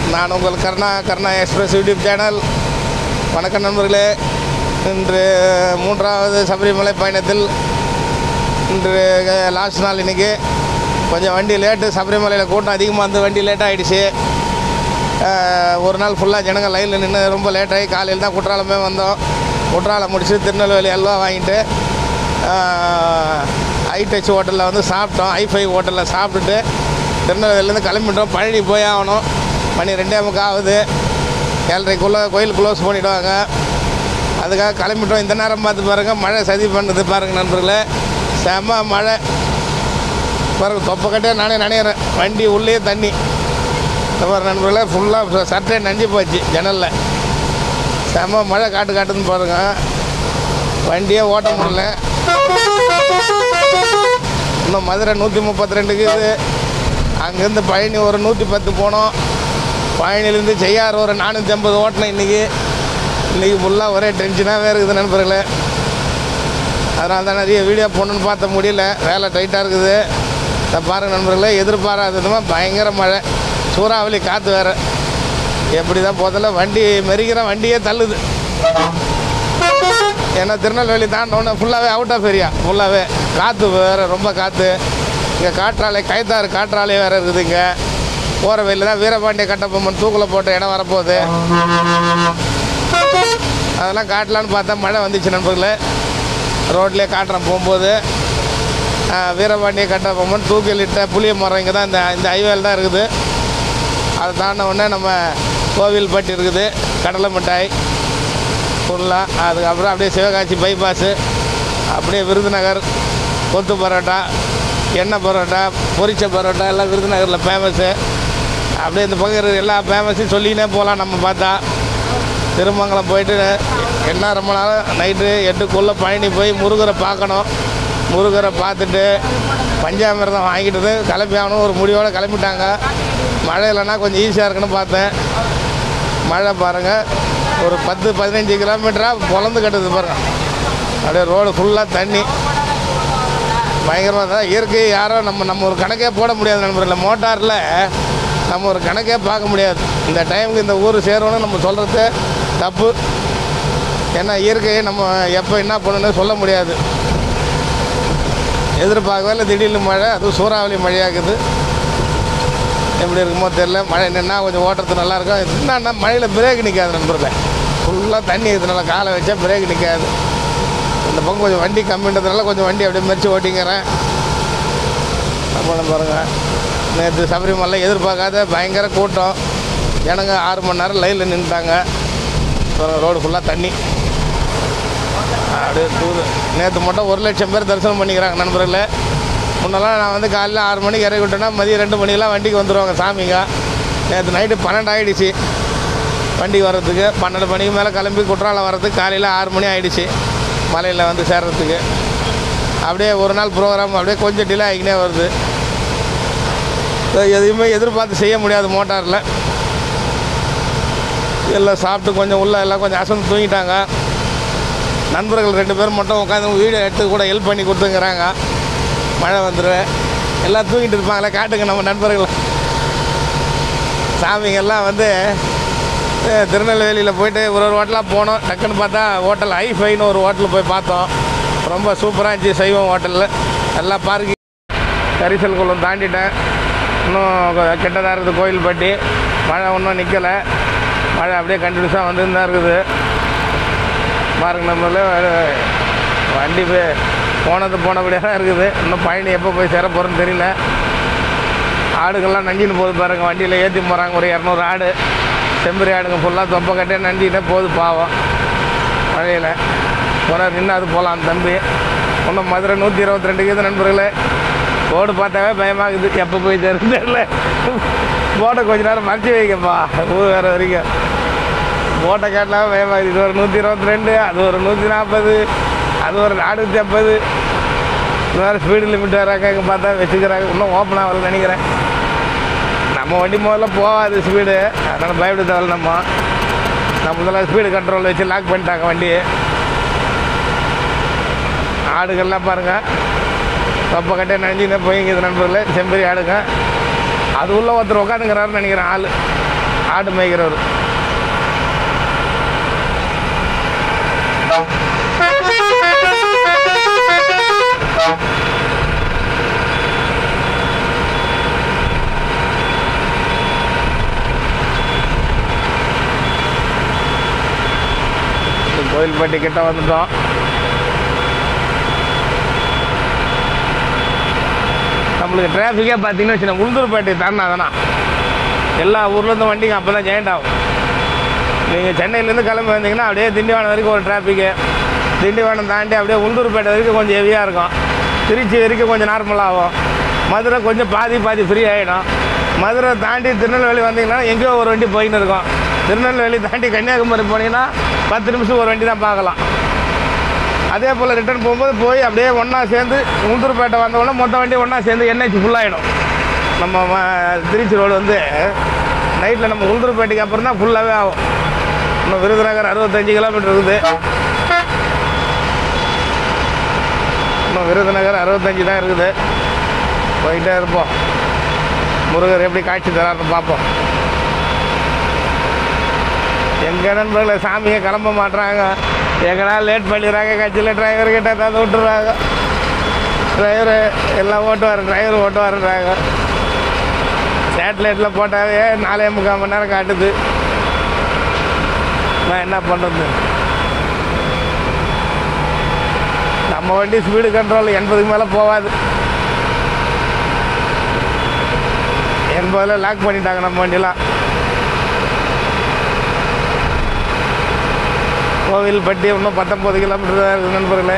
நான் உங்கள் Karuna Karuna express YouTube channel வணக்கம் நண்பர்களே இன்று மூன்றாவது சபரிமலை பயணத்தில் இன்று லாஸ்ட் நாள் இன்றைக்கி கொஞ்சம் வண்டி லேட்டு சபரிமலையில் கூட்டம் அதிகமாக இருந்து வண்டி லேட் ஆகிடுச்சு ஒரு நாள் ஃபுல்லாக ஜனங்கள் லைனில் நின்று ரொம்ப லேட் ஆகி காலையில் தான் குற்றாலமே வந்தோம் குற்றாலம் முடிச்சு திருநெல்வேலி அல்வா வாங்கிட்டு ஐடச் ஹோட்டலில் வந்து சாப்பிட்டோம் ஐஃபை ஹோட்டலில் சாப்பிட்டுட்டு திருநெல்வேலியிலேருந்து கிளம்பிட்டோம் பழனி போய் ஆகணும் மணி ரெண்டே முக்கா ஆகுது ஏழரைக்குள்ளே கோயில் க்ளோஸ் பண்ணிவிடுவாங்க அதுக்காக கிளம்பிட்டோம் இந்த நேரம் பார்த்து பாருங்கள் மழை சதி பண்ணுது பாருங்கள் நண்பர்களே செம மழை பாருங்கள் தொப்பக்கட்டே நானே நினைக்கிறேன் வண்டி உள்ளே தண்ணி இந்த மாதிரி நண்பர்களே ஃபுல்லாக சட்டை நஞ்சு போச்சு ஜன்னலில் செம மழை காட்டு காட்டுன்னு பாருங்க வண்டியே ஓட்ட முடியல இன்னும் மதுரை நூற்றி முப்பத்தி ரெண்டுக்கு இது அங்கேருந்து பழனி ஒரு நூற்றி பத்து போனோம் பழனிலேருந்து செய்யார் ஒரு நானூற்றி ஐம்பது ஓட்டினேன் இன்றைக்கி இன்றைக்கி ஃபுல்லாக ஒரே டென்ஷனாகவே இருக்குது நண்பர்களே அதனால தான் நிறைய வீடியோ போடணுன்னு பார்த்த முடியல வேலை டைட்டாக இருக்குது இதை பாருங்கள் நண்பர்களே எதிர்பாராததுமா பயங்கர மழை சூறாவளி காற்று வேறு எப்படி தான் போதில் வண்டி மெரிக்கிற வண்டியே தள்ளுது ஏன்னா திருநெல்வேலி தாண்டோன்னு ஃபுல்லாகவே அவுட் ஆஃப் ஏரியா ஃபுல்லாகவே காற்று வேறு ரொம்ப காற்று இங்கே காற்றாலை கைத்தாறு காற்றாலை வேறு இருக்குது இங்கே போகிற வெளியில் தான் வீரபாண்டிய கட்டபொம்மன் தூக்கில் போட்ட இடம் வரப்போகுது அதெல்லாம் காட்டலான்னு பார்த்தா மழை வந்துச்சு நண்பர்களே ரோட்லேயே காட்டுறேன் போகும்போது ஆ, வீரபாண்டிய கட்டபொம்மன் தூக்கிலிட்ட புளிய மரம் இங்கே தான் இந்த இந்த ஹைவேல தான் இருக்குது அதை தாண்ட உடனே நம்ம கோவில்பட்டி இருக்குது கடலை மிட்டாய் ஃபுல்லாக அதுக்கப்புறம் அப்படியே சிவகாசி பைபாஸு அப்படியே விருதுநகர் கொத்து பரோட்டா எண்ணெய் பரோட்டா பொரிச்ச பரோட்டா எல்லாம் விருதுநகரில் ஃபேமஸ்ஸு அப்படியே இந்த பக்கம் இருக்கிற எல்லா ஃபேமஸையும் சொல்லினே போகலாம் நம்ம பார்த்தா திருமங்கலம் போயிட்டு என்ன ரொம்ப நாள் நைட்டு எட்டுக்குள்ளே பழனி போய் முருகரை பார்க்கணும் முருகரை பார்த்துட்டு பஞ்சாமிரதம் வாங்கிட்டு கிளம்பி ஆகணும் ஒரு முடிவோடு கிளம்பிட்டாங்க மழை இல்லைன்னா கொஞ்சம் ஈஸியாக இருக்குன்னு பார்த்தேன் மழை பாருங்கள் ஒரு பத்து பதினஞ்சு கிலோமீட்டராக பொழந்து கட்டுது பாருங்க அப்படியே ரோடு ஃபுல்லாக தண்ணி பயங்கரமாக தான் இயற்கை யாரும் நம்ம நம்ம ஒரு கணக்கே போட முடியாது நண்பர்களே மோட்டாரில் நம்ம ஒரு கணக்கே பார்க்க முடியாது இந்த டைமுக்கு இந்த ஊர் சேரணும்னு நம்ம சொல்கிறது தப்பு ஏன்னா இயற்கையை நம்ம எப்போ என்ன பண்ணணும்னு சொல்ல முடியாது எதிர்பார்க்கவே இல்லை திடீர்னு மழை அதுவும் சூறாவளி மழையாக்குது எப்படி இருக்குமோ தெரில மழை நின்னா கொஞ்சம் ஓட்டுறது நல்லாயிருக்கும் என்னன்னா மழையில் பிரேக் நிற்காது நண்பர்களே ஃபுல்லாக தண்ணி இருக்கிறதுனால காலை வச்சா பிரேக் நிற்காது இந்த பக்கம் கொஞ்சம் வண்டி கம்மின்றதுனால கொஞ்சம் வண்டி அப்படியே மறித்து ஓட்டிங்கிறேன் அப்புறம் பாருங்கள் நேற்று சபரிமலை எதிர்பார்க்காத பயங்கர கூட்டம் ஜனங்க ஆறு மணி நேரம் லைனில் நின்றுட்டாங்க ரோடு ஃபுல்லாக தண்ணி அப்படியே தூது நேற்று மட்டும் ஒரு லட்சம் பேர் தரிசனம் பண்ணிக்கிறாங்க நண்பர்களே முன்னெல்லாம் நான் வந்து காலையில் ஆறு மணிக்கு இறக்கி விட்டேன்னா மதியம் ரெண்டு மணிக்கெல்லாம் வண்டிக்கு வந்துடுவாங்க சாமிங்க நேற்று நைட்டு பன்னெண்டு ஆகிடுச்சு வண்டி வர்றதுக்கு பன்னெண்டு மணிக்கு மேலே கிளம்பி குற்றாலம் வர்றதுக்கு காலையில் ஆறு மணி ஆகிடுச்சு மலையில் வந்து சேர்றதுக்கு அப்படியே ஒரு நாள் ப்ரோக்ராம் அப்படியே கொஞ்சம் டிலே ஆகிக்கினே வருது எதையுமே எதிர்பார்த்து செய்ய முடியாது மோட்டாரில் எல்லாம் சாப்பிட்டு கொஞ்சம் உள்ளே எல்லாம் கொஞ்சம் அசந்து தூங்கிட்டாங்க நண்பர்கள் ரெண்டு பேரும் மட்டும் உட்காந்து வீடியோ எடுத்து கூட ஹெல்ப் பண்ணி கொடுத்துங்கிறாங்க மழை வந்துடும் எல்லாம் தூங்கிட்டு இருப்பாங்களே காட்டுங்க நம்ம நண்பர்கள் சாமிங்கெல்லாம் வந்து அஹ், திருநெல்வேலியில் போயிட்டு ஒரு ஒரு ஹோட்டலாக போனோம் டக்குன்னு பார்த்தா ஹோட்டல் ஐஃபைன்னு ஒரு ஹோட்டல் போய் பார்த்தோம் ரொம்ப சூப்பராக இருந்துச்சு சைவம் ஹோட்டலில் நல்லா பார்க்கிங் கரிசல் குளம் தாண்டிட்டேன் இன்னும் கொ- கிட்டதாக இருக்குது கோயில்பட்டி மழை ஒன்றும் நிற்கலை மழை அப்படியே கண்டினியூஸாக வந்துன்னு தான் இருக்குது பாருங்க நம்மள வண்டி போய் போனது போனபடியாக தான் இருக்குது இன்னும் பழனி எப்போ போய் சேர போகிறோன்னு தெரியல ஆடுகள்லாம் நஞ்சின்னு போகுது பாருங்க வண்டியில் ஏற்றி போகிறாங்க ஒரு இரநூறு ஆடு செம்பரி ஆடுங்க ஃபுல்லாக தொப்பை கட்டே நஞ்சிக்கிட்டே போகுது பாவம் மழையில் போனால் நின்று அது போகலாம் அந்த தம்பி இன்னும் மதுரை நூற்றி இருபத்தி ரெண்டுக்கு இது நண்பர்களே போர்டு பார்த்தாவே பயமாகுது எப்போ போய் சேருன்னு தெரியல போட்டை கொஞ்ச நேரம் மறைச்சி வைக்கப்பா ஊர் வேறு வரைக்கும் போட்டை கேட்டாவே பயமாகுது இது ஒரு நூற்றி இருபத்தி ரெண்டு அது ஒரு நூற்றி நாற்பது அது ஒரு நானூற்றி ஐம்பது இந்த மாதிரி ஸ்பீடு லிமிட் வராங்க இங்கே பார்த்தா வச்சுக்கிறாங்க இன்னும் ஓப்பன் ஆகலன்னு நினைக்கிறேன் நம்ம வண்டி முதல்ல போகாது ஸ்பீடு அதனால் பயப்பட தேவையில்ல நம்ம நம்ம முதல்ல ஸ்பீடு கண்ட்ரோல் வச்சு லாக் பண்ணிட்டாங்க வண்டியை ஆடுகள்லாம் பாருங்கள் தொப்பை கட்டே நனைஞ்சுன்னு போய்ங்குது நண்பர்களே செம்பரி ஆடுங்க அது உள்ள ஒருத்தர் உட்காந்துங்கிறாருன்னு நினைக்கிறேன் ஆள் ஆடு மேய்க்கிறவர் கோயில்பட்டி கிட்ட வந்துட்டோம் நம்மளுக்கு டிராஃபிக்கே பார்த்தீங்கன்னு வச்சுக்கோங்க உளுந்தூர்பேட்டை தானே தானா எல்லா ஊர்லேருந்து வண்டிங்க அப்போ தான் ஜாயிண்ட் ஆகும் நீங்கள் சென்னையிலேருந்து கிளம்பி வந்தீங்கன்னா அப்படியே திண்டிவனம் வரைக்கும் ஒரு டிராஃபிக்கு திண்டிவனம் தாண்டி அப்படியே உளுந்தூர்பேட்டை வரைக்கும் கொஞ்சம் ஹெவியாக இருக்கும் திருச்சி வரைக்கும் கொஞ்சம் நார்மலாகும் மதுரை கொஞ்சம் பாதி பாதி ஃப்ரீ ஆகிடும் மதுரை தாண்டி திருநெல்வேலி வந்தீங்கன்னா எங்கேயோ ஒரு வண்டி போயின்னு இருக்கும் திருநெல்வேலி தாண்டி கன்னியாகுமரி போனீங்கன்னா பத்து நிமிஷம் ஒரு வண்டி தான் பார்க்கலாம் அதே போல் ரிட்டர்ன் போகும்போது போய் அப்படியே ஒன்றா சேர்ந்து உளுந்தூர்பேட்டை வந்தவொடனே மொத்த வண்டி ஒன்றா சேர்ந்து என்ஹெச் ஃபுல்லாகிடும் நம்ம ம- திருச்சி ரோடு வந்து நைட்டில் நம்ம உளுந்தூர்பேட்டைக்கு அப்புறம் தான் ஃபுல்லாகவே ஆகும் இன்னும் விருதுநகர் அறுபத்தஞ்சு கிலோமீட்டர் இருக்குது இன்னும் விருதுநகர் அறுபத்தஞ்சு தான் இருக்குது போயிட்டே இருப்போம் முருகர் எப்படி காட்சி தராருன்னு பார்ப்போம் எங்கள் நண்பர்களை சாமியை கிளம்ப மாட்றாங்க எங்கனா லேட் பண்ணிடுறாங்க கட்சியில் டிரைவர் கிட்ட ஏதாவது விட்டுறாங்க டிரைவரு எல்லாம் ஓட்டுவார் டிரைவர் ஓட்டுவாருன்றாங்க சேட்டலைட்டில் போட்டாவே நாலே முக்கால் மணி நேரம் காட்டுது நான் என்ன பண்ணுறது நம்ம வண்டி ஸ்பீடு கண்ட்ரோல் எண்பதுக்கு மேலே போகாது எண்பதில் லாக் பண்ணிட்டாங்க நம்ம வண்டிலாம் கோவில்பட்டி இன்னும் பத்தொம்பது கிலோமீட்டர் தான் இருக்குது நண்பர்களே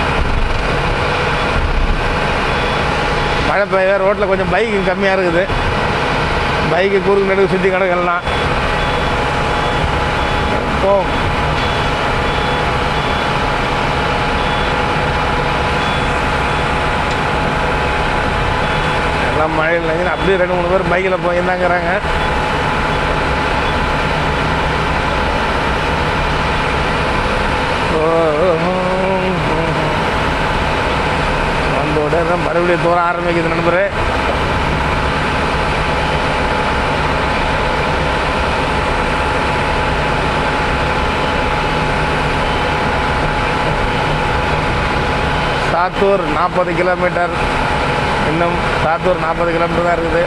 மழை பெய்ய ரோட்டில் கொஞ்சம் பைக்கு கம்மியாக இருக்குது பைக்கு குறுக்கு நடுவு சுற்றி கிடக்கலாம் போம் எல்லாம் மழையில் நினைஞ்சு அப்படியே ரெண்டு மூணு பேர் பைக்கில் போயிருந்தாங்கிறாங்க வந்த உடனே மறுபடியும் தூர ஆரம்பிக்குது நண்பரே சாத்தூர் நாற்பது கிலோமீட்டர் இன்னும் சாத்தூர் நாற்பது கிலோமீட்டர் தான் இருக்குது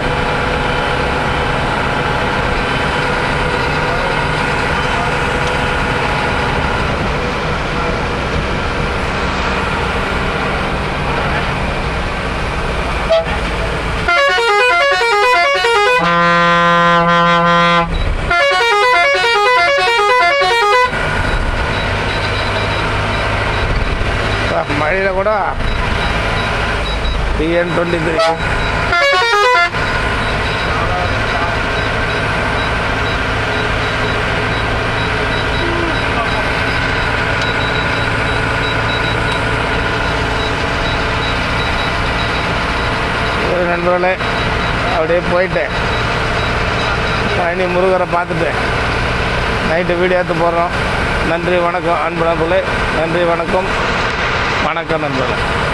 மழையில் கூட டிஎன் டுவெண்ட்டி த்ரீ நண்பர்களே அப்படியே போயிட்டேன் பழனி முருகரை பார்த்துட்டு நைட்டு வீடியோ எடுத்து போடுறோம் நன்றி வணக்கம் அன்பு நண்பர்களே நன்றி வணக்கம் வணக்கம் நண்பர்களே